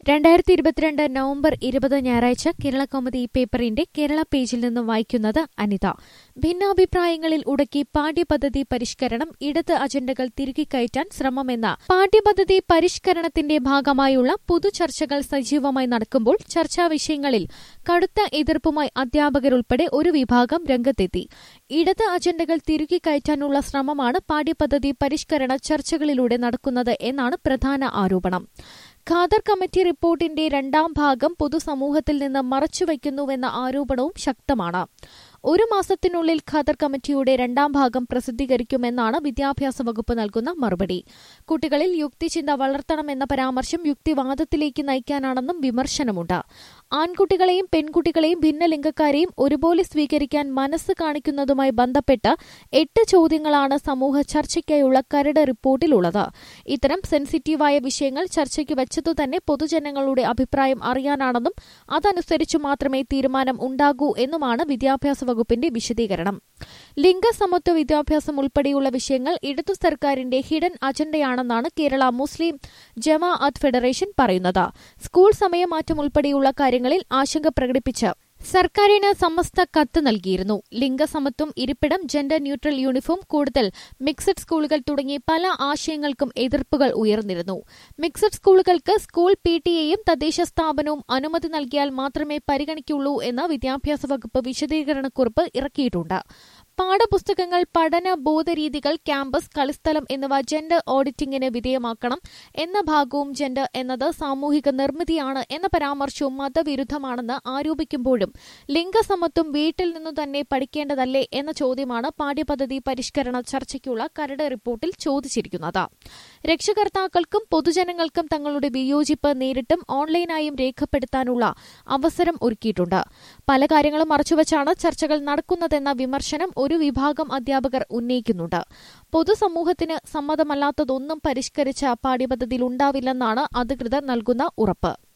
രണ്ടായിരത്തി ഇരുപത്തിരണ്ട് നവംബർ ഇരുപത് ഞായറാഴ്ച കേരള കൗമുദി പേപ്പറിന്റെ കേരള പേജിൽ നിന്നും വായിക്കുന്നത് അനിത ഭിന്നാഭിപ്രായങ്ങളിൽ ഉടക്കി പാഠ്യപദ്ധതി പരിഷ്കരണം ഇടത് അജണ്ടകൾ തിരുകി കയറ്റാൻ ശ്രമമെന്ന പാഠ്യപദ്ധതി പരിഷ്കരണത്തിന്റെ ഭാഗമായുള്ള പൊതുചർച്ചകൾ സജീവമായി നടക്കുമ്പോൾ ചർച്ചാ വിഷയങ്ങളിൽ കടുത്ത എതിർപ്പുമായി അധ്യാപകരുൾപ്പെടെ ഒരു വിഭാഗം രംഗത്തെത്തി ഇടത് അജണ്ടകൾ തിരുകി കയറ്റാനുള്ള ശ്രമമാണ് പാഠ്യപദ്ധതി പരിഷ്കരണ ചർച്ചകളിലൂടെ നടക്കുന്നത് എന്നാണ് പ്രധാന ആരോപണം ഖാദർ കമ്മിറ്റി റിപ്പോർട്ടിന്റെ രണ്ടാം ഭാഗം പൊതുസമൂഹത്തിൽ നിന്ന് മറച്ചുവെക്കുന്നുവെന്ന ആരോപണവും ശക്തമാണ് ഒരു മാസത്തിനുള്ളിൽ ഖാദർ കമ്മിറ്റിയുടെ രണ്ടാം ഭാഗം പ്രസിദ്ധീകരിക്കുമെന്നാണ് വിദ്യാഭ്യാസ വകുപ്പ് നൽകുന്ന മറുപടി കുട്ടികളിൽ യുക്തിചിന്ത വളർത്തണമെന്ന പരാമർശം യുക്തിവാദത്തിലേക്ക് നയിക്കാനാണെന്നും വിമർശനമുണ്ട് ആൺകുട്ടികളെയും പെൺകുട്ടികളെയും ഭിന്നലിംഗക്കാരെയും ഒരുപോലെ സ്വീകരിക്കാൻ മനസ്സ് കാണിക്കുന്നതുമായി ബന്ധപ്പെട്ട് എട്ട് ചോദ്യങ്ങളാണ് സമൂഹ ചർച്ചയ്ക്കായുള്ള കരട് റിപ്പോർട്ടിലുള്ളത് ഇത്തരം സെൻസിറ്റീവായ വിഷയങ്ങൾ ചർച്ചയ്ക്ക് വെച്ചതുതന്നെ പൊതുജനങ്ങളുടെ അഭിപ്രായം അറിയാനാണെന്നും അതനുസരിച്ചു മാത്രമേ തീരുമാനം ഉണ്ടാകൂ എന്നുമാണ് വിദ്യാഭ്യാസ വകുപ്പിന്റെ വിശദീകരണം ലിംഗസമത്വ വിദ്യാഭ്യാസം ഉൾപ്പെടെയുള്ള വിഷയങ്ങൾ ഇടതു സർക്കാരിന്റെ ഹിഡൻ അജണ്ടയാണെന്നാണ് കേരള മുസ്ലിം ജമാഅത്ത് ഫെഡറേഷൻ പറയുന്നത് സ്കൂൾ സമയമാറ്റം ഉൾപ്പെടെയുള്ള കാര്യങ്ങളിൽ ആശങ്ക പ്രകടിപ്പിച്ച് സർക്കാരിന് സമസ്ത കത്ത് നൽകിയിരുന്നു ലിംഗസമത്വം ഇരിപ്പിടം ജെൻഡർ ന്യൂട്രൽ യൂണിഫോം കൂടുതൽ മിക്സഡ് സ്കൂളുകൾ തുടങ്ങി പല ആശയങ്ങൾക്കും എതിർപ്പുകൾ ഉയർന്നിരുന്നു മിക്സഡ് സ്കൂളുകൾക്ക് സ്കൂൾ പി ടി എയും തദ്ദേശ സ്ഥാപനവും അനുമതി നൽകിയാൽ മാത്രമേ പരിഗണിക്കുള്ളൂ എന്ന് വിദ്യാഭ്യാസ വകുപ്പ് വിശദീകരണക്കുറിപ്പ് ഇറക്കിയിട്ടുണ്ട് പാഠപുസ്തകങ്ങൾ പഠന ബോധരീതികൾ ക്യാമ്പസ് കളിസ്ഥലം എന്നിവ ജെൻഡർ ഓഡിറ്റിംഗിന് വിധേയമാക്കണം എന്ന ഭാഗവും ജെൻഡർ എന്നത് സാമൂഹിക നിർമ്മിതിയാണ് എന്ന പരാമർശവും മതവിരുദ്ധമാണെന്ന് ആരോപിക്കുമ്പോഴും ലിംഗസമത്വം വീട്ടിൽ നിന്നു തന്നെ പഠിക്കേണ്ടതല്ലേ എന്ന ചോദ്യമാണ് പാഠ്യപദ്ധതി പരിഷ്കരണ ചർച്ചയ്ക്കുള്ള കരട് റിപ്പോർട്ടിൽ ചോദിച്ചിരിക്കുന്നത് രക്ഷകർത്താക്കൾക്കും പൊതുജനങ്ങൾക്കും തങ്ങളുടെ വിയോജിപ്പ് നേരിട്ടും ഓൺലൈനായും രേഖപ്പെടുത്താനുള്ള അവസരം ഒരുക്കിയിട്ടുണ്ട് പല കാര്യങ്ങളും മറച്ചുവെച്ചാണ് ചർച്ചകൾ നടക്കുന്നതെന്ന വിമർശനം ഒരു വിഭാഗം അധ്യാപകർ ഉന്നയിക്കുന്നുണ്ട് പൊതുസമൂഹത്തിന് സമ്മതമല്ലാത്തതൊന്നും പരിഷ്കരിച്ച പാഠ്യപദ്ധതിയിൽ ഉണ്ടാവില്ലെന്നാണ് അധികൃതർ നൽകുന്ന ഉറപ്പ്